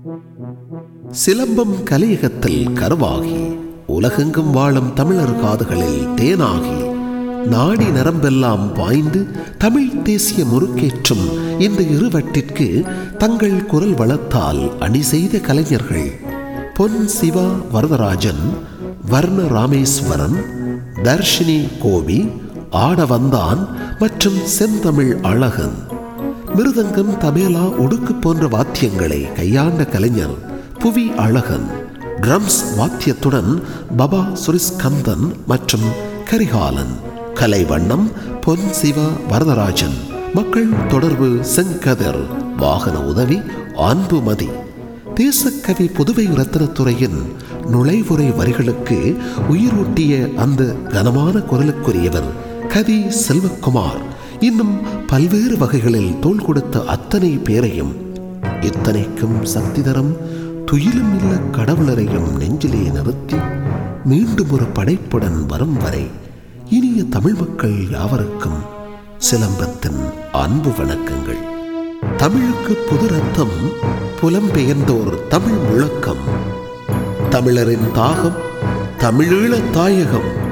சிலம்பம் கலையகத்தில் கருவாகி உலகெங்கும் வாழும் தமிழர் காதுகளில் தேனாகி நாடி நரம்பெல்லாம் பாய்ந்து தமிழ் தேசிய முறுக்கேற்றும் இந்த இருவட்டிற்கு தங்கள் குரல் வளத்தால் அணி செய்த கலைஞர்கள் பொன் சிவா வரதராஜன் வர்ண ராமேஸ்வரன் தர்ஷினி கோபி ஆடவந்தான் மற்றும் செந்தமிழ் அழகன் மிருதங்கம் தபேலா உடுக்கு போன்ற வாத்தியங்களை கையாண்ட கலைஞர் புவி அழகன் ட்ரம்ஸ் வாத்தியத்துடன் பபா சுரிஸ்கந்தன் மற்றும் கரிகாலன் கலைவண்ணம் பொன் சிவா வரதராஜன் மக்கள் தொடர்பு செங்கதிர் வாகன உதவி அன்புமதி தேசக்கவி புதுவை ரத்னத்துறையின் நுழைவுரை வரிகளுக்கு உயிரூட்டிய அந்த கனமான குரலுக்குரியவர் கதி செல்வகுமார் இன்னும் பல்வேறு வகைகளில் தோள் கொடுத்த அத்தனை பேரையும் இத்தனைக்கும் சக்தி தரம் துயிலும் இல்ல கடவுளரையும் நெஞ்சிலே நிறுத்தி மீண்டும் ஒரு படைப்புடன் வரும் வரை இனிய தமிழ் மக்கள் யாவருக்கும் சிலம்பத்தின் அன்பு வணக்கங்கள் தமிழுக்கு புது ரத்தம் புலம்பெயர்ந்தோர் தமிழ் முழக்கம் தமிழரின் தாகம் தமிழீழ தாயகம்